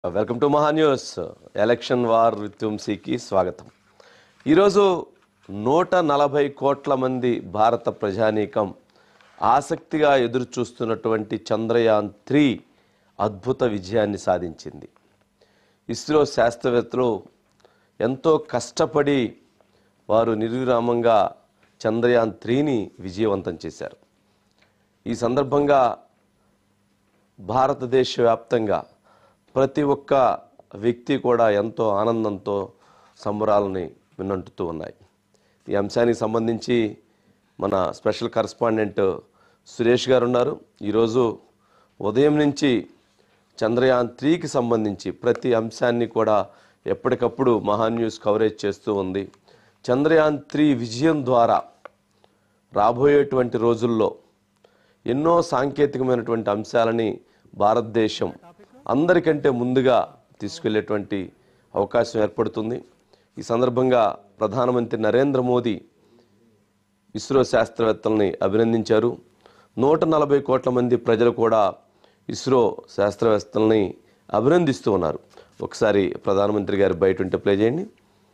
welcome to Maha news election war with వంశీకి స్వాగతం ఈరోజు నూట నలభై కోట్ల మంది భారత ప్రజానీకం ఆసక్తిగా ఎదురు చూస్తున్నటువంటి చంద్రయాన్ త్రీ అద్భుత విజయాన్ని సాధించింది ఇస్రో శాస్త్రవేత్తలు ఎంతో కష్టపడి వారు నిర్విరామంగా చంద్రయాన్ త్రీని విజయవంతం చేశారు ఈ సందర్భంగా భారతదేశ వ్యాప్తంగా ప్రతి ఒక్క వ్యక్తి కూడా ఎంతో ఆనందంతో సంబరాలని విన్నంటుతూ ఉన్నాయి ఈ అంశానికి సంబంధించి మన స్పెషల్ కరస్పాండెంట్ సురేష్ గారు ఉన్నారు ఈరోజు ఉదయం నుంచి చంద్రయాన్ త్రీకి సంబంధించి ప్రతి అంశాన్ని కూడా ఎప్పటికప్పుడు మహా న్యూస్ కవరేజ్ చేస్తూ ఉంది చంద్రయాన్ త్రీ విజయం ద్వారా రాబోయేటువంటి రోజుల్లో ఎన్నో సాంకేతికమైనటువంటి అంశాలని భారతదేశం అందరికంటే ముందుగా తీసుకెళ్లేటువంటి అవకాశం ఏర్పడుతుంది ఈ సందర్భంగా ప్రధానమంత్రి నరేంద్ర మోదీ ఇస్రో శాస్త్రవేత్తల్ని అభినందించారు నూట నలభై కోట్ల మంది ప్రజలు కూడా ఇస్రో శాస్త్రవేత్తల్ని అభినందిస్తూ ఉన్నారు ఒకసారి ప్రధానమంత్రి గారు బయట ఉంటే ప్లే చేయండి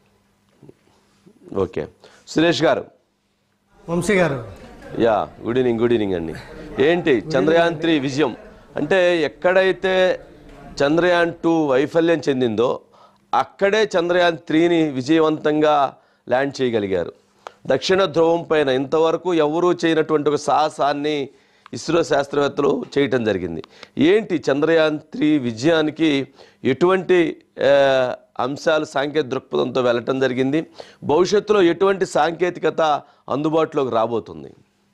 ఓకే సురేష్ గారు వంశీ గారు yeah good evening good evening అండి ఏంటి చంద్రయాన్ త్రీ విజయం అంటే ఎక్కడైతే చంద్రయాన్ టూ వైఫల్యం చెందిందో అక్కడే చంద్రయాన్ త్రీని విజయవంతంగా ల్యాండ్ చేయగలిగారు దక్షిణ ధ్రువం పైన ఇంతవరకు ఎవరూ చేయనటువంటి ఒక సాహసాన్ని ఇస్రో శాస్త్రవేత్తలు చేయటం జరిగింది ఏంటి చంద్రయాన్ త్రీ విజయానికి ఎటువంటి ఆ, అంశాలు సాంకేతిక దృక్పథంతో వెళ్ళటం జరిగింది భవిష్యత్తులో ఎటువంటి సాంకేతికత అందుబాటులోకి రాబోతుంది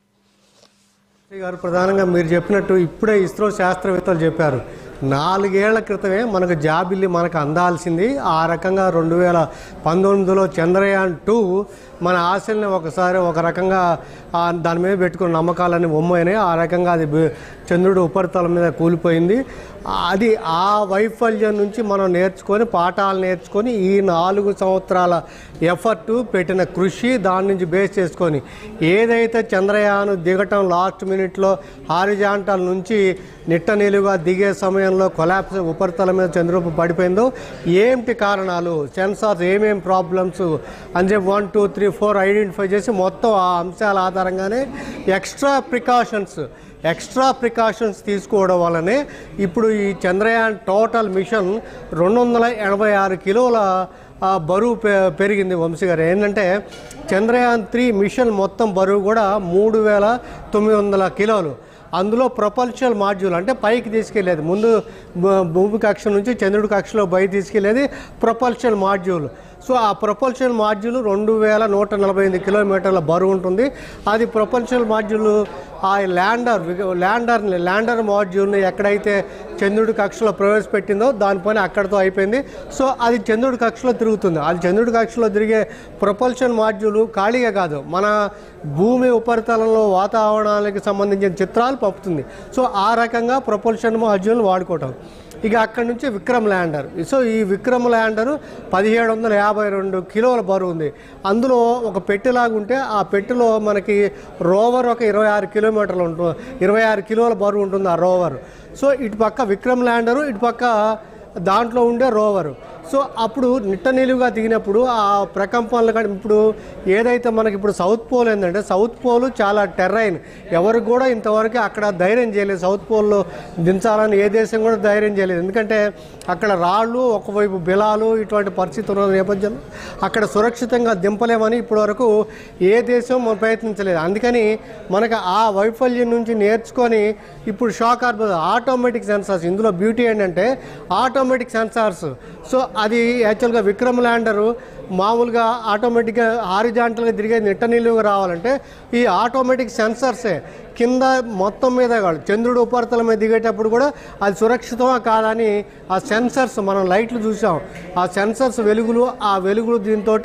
వంశీ గారు ప్రధానంగా మీరు చెప్పినట్టు ఇప్పుడే ఇస్రో శాస్త్రవేత్తలు చెప్పారు నాలుగేళ్ల క్రితమే మనకు జాబిల్లి మనకు అందాల్సింది ఆ రకంగా రెండు వేల పంతొమ్మిదిలో చంద్రయాన్ టూ మన ఆశల్ని ఒకసారి ఒక రకంగా ఆ దాని మీద పెట్టుకున్న నమ్మకాలన్నీ ఒమ్మైనాయి ఆ రకంగా అది బె- చంద్రుడు ఉపరితలం మీద కూలిపోయింది అది ఆ వైఫల్యం నుంచి మనం నేర్చుకొని పాఠాలు నేర్చుకొని ఈ నాలుగు సంవత్సరాల ఎఫర్ట్ పెట్టిన కృషి దాని నుంచి బేస్ చేసుకొని ఏదైతే చంద్రయాన్ దిగటం లాస్ట్ మినిట్లో హారిజాంటల్ నుంచి నిట్ట నిలువుగా దిగే సమయంలో కొలాప్స్ ఉపరితలం మీద చంద్రుడు పడిపోయిందో ఏమిటి కారణాలు సెన్సార్స్ ఏమేం ప్రాబ్లమ్స్ అని చెప్పి one two three four identify చేసి మొత్తం ఆ అంశాల ఆధారంగానే ఎక్స్ట్రా ప్రికాషన్స్ ఎక్స్ట్రా ప్రికాషన్స్ తీసుకోవడం వల్లనే ఇప్పుడు ఈ చంద్రయాన్ టోటల్ మిషన్ రెండు వందల ఎనభై ఆరు కిలోల ఆ, బరువు పె- పెరిగింది వంశీ గారు ఏంటంటే చంద్రయాన్ త్రీ మిషన్ మొత్తం బరువు కూడా మూడు వేల తొమ్మిది వందల కిలోలు అందులో ప్రొపల్షల్ మాడ్యూల్ అంటే పైకి తీసుకెళ్లేది ముందు భూ- భూమి కక్ష నుంచి చంద్రుడి కక్షలో బయట తీసుకెళ్లేది ప్రొపల్షల్ మాడ్యూల్ సో ఆ ప్రొపల్షన్ మాడ్యూల్ రెండు వేల నూట నలభై ఎనిమిది కిలోమీటర్ల బరువు ఉంటుంది అది ప్రొపల్షన్ మాడ్యూల్ ఆ ల్యాండర్ ల్యాండర్ ల్యాండర్ మాడ్యూల్ని ఎక్కడైతే చంద్రుడి కక్షలో ప్రవేశపెట్టిందో దానిపైన అక్కడితో అయిపోయింది సో అది చంద్రుడి కక్షలో తిరుగుతుంది అది చంద్రుడి కక్షలో తిరిగే ప్రొపల్షన్ మాడ్యూల్ ఖాళీగా కాదు మన భూమి ఉపరితలంలో వాతావరణానికి సంబంధించిన చిత్రాలు పంపుతుంది సో ఆ రకంగా ప్రొపల్షన్ మాడ్యూల్ వాడుకోవటం ఇక అక్కడి నుంచి విక్రమ్ ల్యాండర్ సో ఈ విక్రమ్ ల్యాండర్ పదిహేడు వందల యాభై రెండు కిలోల బరువు ఉంది అందులో ఒక పెట్టెలాగా ఉంటే ఆ పెట్టెలో మనకి రోవర్ ఒక ఇరవై ఆరు కిలోమీటర్లు ఉంటుంది ఇరవై ఆరు కిలోల బరువు ఉంటుంది ఆ రోవర్ సో ఇటు పక్క విక్రమ్ ల్యాండరు ఇటు పక్క దాంట్లో ఉండే రోవరు సో అప్పుడు నిట్ట నిలువుగా దిగినప్పుడు ఆ ప్రకంపనలు కానీ ఇప్పుడు ఏదైతే మనకి ఇప్పుడు సౌత్ పోల్ ఏంటంటే సౌత్ పోల్ చాలా టెర్రైన్ ఎవరికి కూడా ఇంతవరకు అక్కడ ధైర్యం చేయలేదు సౌత్ పోల్లో దించాలని ఏ దేశం కూడా ధైర్యం చేయలేదు ఎందుకంటే అక్కడ రాళ్ళు ఒకవైపు బిలాలు ఇటువంటి పరిస్థితి ఉన్న నేపథ్యంలో అక్కడ సురక్షితంగా దింపలేమని ఇప్పటివరకు ఏ దేశం మనం ప్రయత్నించలేదు అందుకని మనకు ఆ వైఫల్యం నుంచి నేర్చుకొని ఇప్పుడు షాక్ ఆర్బర్ ఆటోమేటిక్ సెన్సార్స్ ఇందులో బ్యూటీ ఏంటంటే ఆటోమేటిక్ సెన్సార్స్ సో అది యాక్చువల్గా విక్రమ్ ల్యాండరు మామూలుగా ఆటోమేటిక్గా హారిజాంటల్గా తిరిగే నిట్ట నిలువుగా రావాలంటే ఈ ఆటోమేటిక్ సెన్సర్సే కింద మొత్తం మీద కాదు చంద్రుడు ఉపరితలం మీద దిగేటప్పుడు కూడా అది సురక్షితమా కాదని ఆ సెన్సర్స్ మనం లైట్లు చూసాం ఆ సెన్సర్స్ వెలుగులు ఆ వెలుగులు దీంతో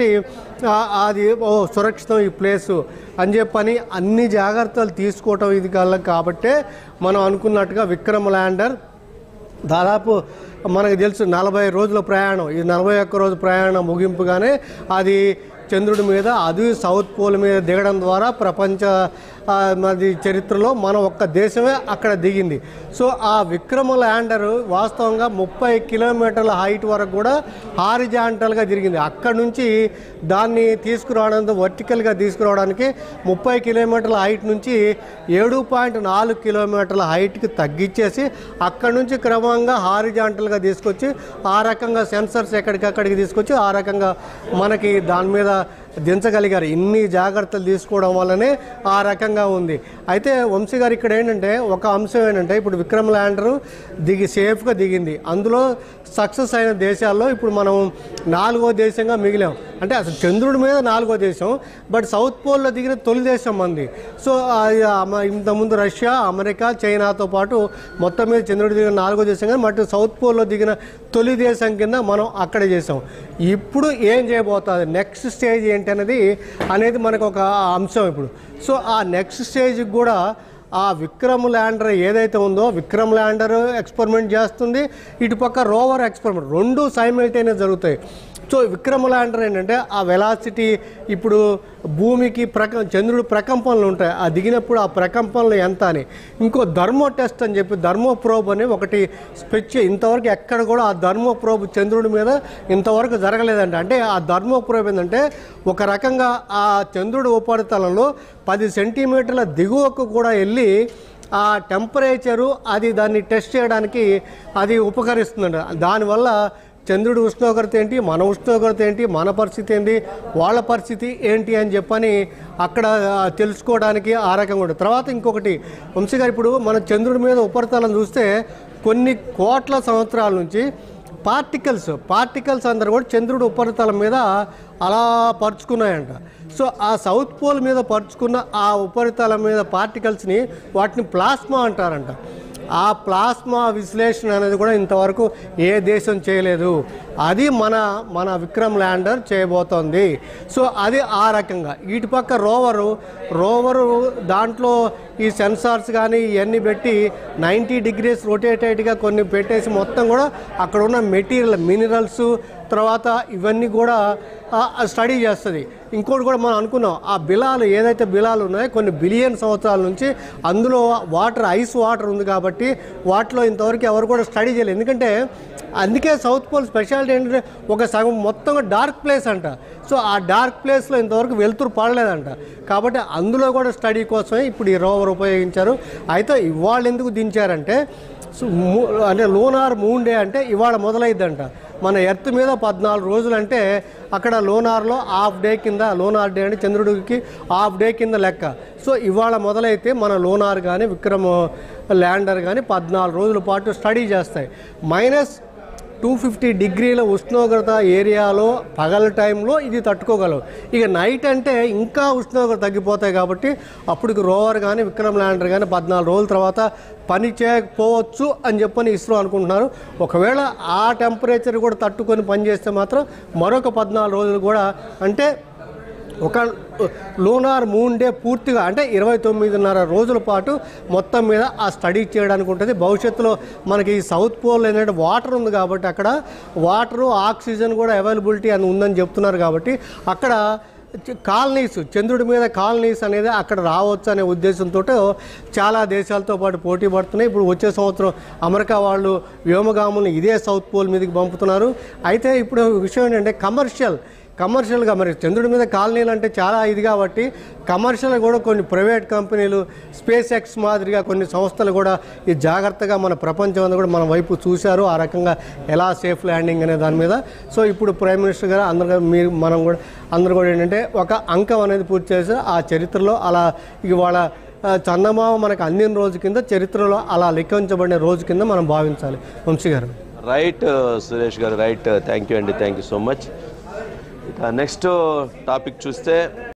అది ఓ సురక్షితం ఈ ప్లేసు అని చెప్పని అన్ని జాగ్రత్తలు తీసుకోవటం ఇది కల్లా కాబట్టే మనం అనుకున్నట్టుగా విక్రమ్ ల్యాండర్ దాదాపు మనకు తెలుసు నలభై రోజుల ప్రయాణం ఈ నలభై ఒక్క రోజు ప్రయాణం ముగింపుగానే అది చంద్రుడి మీద అది సౌత్ పోల్ మీద దిగడం ద్వారా ప్రపంచ ఆ, మరి చరిత్రలో మన ఒక్క దేశమే అక్కడ దిగింది సో ఆ విక్రమ ల్యాండర్ వాస్తవంగా ముప్పై కిలోమీటర్ల హైట్ వరకు కూడా హారిజాంటల్గా తిరిగింది అక్కడ నుంచి దాన్ని తీసుకురావడానికి వర్టికల్గా తీసుకురావడానికి ముప్పై కిలోమీటర్ల హైట్ నుంచి ఏడు పాయింట్ నాలుగు కిలోమీటర్ల హైట్కి తగ్గించేసి అక్కడ నుంచి క్రమంగా హారిజాంటల్గా తీసుకొచ్చి ఆ రకంగా సెన్సర్స్ ఎక్కడికక్కడికి తీసుకొచ్చి ఆ రకంగా మనకి దాని మీద దించగలిగారు ఇన్ని జాగ్రత్తలు తీసుకోవడం వల్లనే ఆ రకంగా ఉంది అయితే వంశీ గారు ఇక్కడ ఏంటంటే ఒక అంశం ఏంటంటే ఇప్పుడు విక్రమ్ ల్యాండర్ దిగి సేఫ్గా దిగింది అందులో సక్సెస్ అయిన దేశాల్లో ఇప్పుడు మనం నాలుగో దేశంగా మిగిలాం అంటే అసలు చంద్రుడి మీద నాలుగో దేశం బట్ సౌత్ పోల్లో దిగిన తొలి దేశం మంది సో ఆ, ఆ, మ- ఇంతకుముందు రష్యా అమెరికా చైనాతో పాటు మొత్తం మీద చంద్రుడి దిగిన నాలుగో దేశం కానీ మటు సౌత్ పోల్లో దిగిన తొలి దేశం కింద మనం అక్కడే చేసాం ఇప్పుడు ఏం చేయబోతుంది నెక్స్ట్ స్టేజ్ ఏంటి అనేది అనేది మనకు ఒక అంశం ఇప్పుడు సో ఆ నెక్స్ట్ స్టేజ్కి కూడా ఆ విక్రమ్ ల్యాండర్ ఏదైతే ఉందో విక్రమ్ ల్యాండర్ ఎక్స్పెరిమెంట్ చేస్తుంది ఇటుపక్క రోవర్ ఎక్స్పెరిమెంట్ రెండు సైమిల్టేనియస్ జరుగుతాయి సో విక్రమ్ ల్యాండర్ ఏంటంటే ఆ వెలాసిటీ ఇప్పుడు భూమికి ప్రక చంద్రుడు ప్రకంపనలు ఉంటాయి ఆ దిగినప్పుడు ఆ ప్రకంపనలు ఎంత అని ఇంకో ధర్మో టెస్ట్ అని చెప్పి ధర్మో ప్రోబ్ అని ఒకటి స్పెచ్ ఇంతవరకు ఎక్కడ కూడా ఆ ధర్మో ప్రోబ్ చంద్రుడి మీద ఇంతవరకు జరగలేదంట అంటే ఆ ధర్మో ప్రోబ్ ఏంటంటే ఒక రకంగా ఆ చంద్రుడి ఉపరితలంలో పది సెంటీమీటర్ల దిగువకు కూడా వెళ్ళి ఆ టెంపరేచరు అది దాన్ని టెస్ట్ చేయడానికి అది ఉపకరిస్తుందంట దానివల్ల చంద్రుడి ఉష్ణోగ్రత ఏంటి మన ఉష్ణోగ్రత ఏంటి మన పరిస్థితి ఏంటి వాళ్ళ పరిస్థితి ఏంటి అని చెప్పని అక్కడ ఆ, తెలుసుకోవడానికి ఆ రకంగా ఉంటుంది తర్వాత ఇంకొకటి వంశీ గారు ఇప్పుడు మన చంద్రుడి మీద ఉపరితలం చూస్తే కొన్ని కోట్ల సంవత్సరాల నుంచి పార్టికల్స్ పార్టికల్స్ అందరూ కూడా చంద్రుడి ఉపరితలం మీద అలా పరుచుకున్నాయంట సో ఆ సౌత్ పోల్ మీద పరుచుకున్న ఆ ఉపరితలం మీద పార్టికల్స్ని వాటిని ప్లాస్మా అంటారంట ఆ ప్లాస్మా విశ్లేషణ అనేది కూడా ఇంతవరకు ఏ దేశం చేయలేదు అది మన మన విక్రమ్ ల్యాండర్ చేయబోతోంది సో అది ఆ రకంగా ఇటు పక్క రోవరు రోవరు దాంట్లో ఈ సెన్సార్స్ కానీ ఇవన్నీ పెట్టి నైంటీ డిగ్రీస్ రొటేటెడ్గా కొన్ని పెట్టేసి మొత్తం కూడా అక్కడ ఉన్న మెటీరియల్ మినరల్స్ తర్వాత ఇవన్నీ కూడా స్టడీ చేస్తుంది ఇంకోటి కూడా మనం అనుకున్నాం ఆ బిలాలు ఏదైతే బిలాలు ఉన్నాయో కొన్ని బిలియన్ సంవత్సరాల నుంచి అందులో వాటర్ ఐస్ వాటర్ ఉంది కాబట్టి వాటిలో ఇంతవరకు ఎవరు కూడా స్టడీ చేయలేదు ఎందుకంటే అందుకే సౌత్ పోల్ స్పెషాలిటీ ఏంటంటే ఒక సగం మొత్తం డార్క్ ప్లేస్ అంట సో ఆ డార్క్ ప్లేస్లో ఇంతవరకు వెలుతురు పడలేదంట కాబట్టి అందులో కూడా స్టడీ కోసమే ఇప్పుడు ఈ రోవర్ ఉపయోగించారు అయితే ఇవాళ ఎందుకు దించారంటే సో మూ- అంటే లోనార్ మూన్ డే అంటే ఇవాళ మొదలైద్దంట మన ఎర్త్ మీద పద్నాలుగు రోజులు అంటే అక్కడ లోనార్లో హాఫ్ డే కింద లోనార్ డే అంటే చంద్రుడికి హాఫ్ డే కింద లెక్క సో ఇవాళ మొదలైతే మన లోనార్ కానీ విక్రమ్ ల్యాండర్ కానీ పద్నాలుగు రోజుల పాటు స్టడీ చేస్తాయి మైనస్ టూ ఫిఫ్టీ డిగ్రీల ఉష్ణోగ్రత ఏరియాలో పగల టైంలో ఇది తట్టుకోగలవు ఇక నైట్ అంటే ఇంకా ఉష్ణోగ్రత తగ్గిపోతాయి కాబట్టి అప్పటికి రోవర్ కానీ విక్రమ్ ల్యాండర్ కానీ పద్నాలుగు రోజుల తర్వాత పని చేయకపోవచ్చు అని చెప్పని ఇస్రో అనుకుంటున్నారు ఒకవేళ ఆ టెంపరేచర్ కూడా తట్టుకొని పని చేస్తే మాత్రం మరొక పద్నాలుగు రోజులు కూడా అంటే ఒక లూనార్ మూన్ డే పూర్తిగా అంటే ఇరవై తొమ్మిదిన్నర రోజుల పాటు మొత్తం మీద ఆ స్టడీ చేయడానికి ఉంటుంది భవిష్యత్తులో మనకి ఈ సౌత్ పోల్ ఏంటంటే వాటర్ ఉంది కాబట్టి అక్కడ వాటరు ఆక్సిజన్ కూడా అవైలబిలిటీ అని ఉందని చెప్తున్నారు కాబట్టి అక్కడ కాలనీస్ చంద్రుడి మీద కాలనీస్ అనేది అక్కడ రావచ్చు అనే ఉద్దేశంతో చాలా దేశాలతో పాటు పోటీ పడుతున్నాయి ఇప్పుడు వచ్చే సంవత్సరం అమెరికా వాళ్ళు వ్యోమగాములను ఇదే సౌత్ పోల్ మీదకి పంపుతున్నారు అయితే ఇప్పుడు విషయం ఏంటంటే కమర్షియల్ కమర్షియల్గా మరి చంద్రుడి మీద కాలనీలు అంటే చాలా ఇది కాబట్టి కమర్షియల్ కూడా కొన్ని ప్రైవేట్ కంపెనీలు స్పేస్ ఎక్స్ మాదిరిగా కొన్ని సంస్థలు కూడా ఈ జాగ్రత్తగా మన ప్రపంచం అంతా కూడా మన వైపు చూశారు ఆ రకంగా ఎలా సేఫ్ ల్యాండింగ్ అనే దాని మీద సో ఇప్పుడు ప్రైమ్ మినిస్టర్ గారు అందరు మీరు మనం కూడా అందరూ కూడా ఏంటంటే ఒక అంకం అనేది పూర్తి చేసి ఆ చరిత్రలో అలా ఇవాళ ఆ, చందమామ మనకు అందిన రోజు కింద చరిత్రలో అలా లెక్కించబడిన రోజు కింద మనం భావించాలి వంశీ గారు రైట్ సురేష్ గారు రైట్ థ్యాంక్ యూ అండి థ్యాంక్ యూ సో మచ్ ఇక నెక్స్ట్ టాపిక్ చూస్తే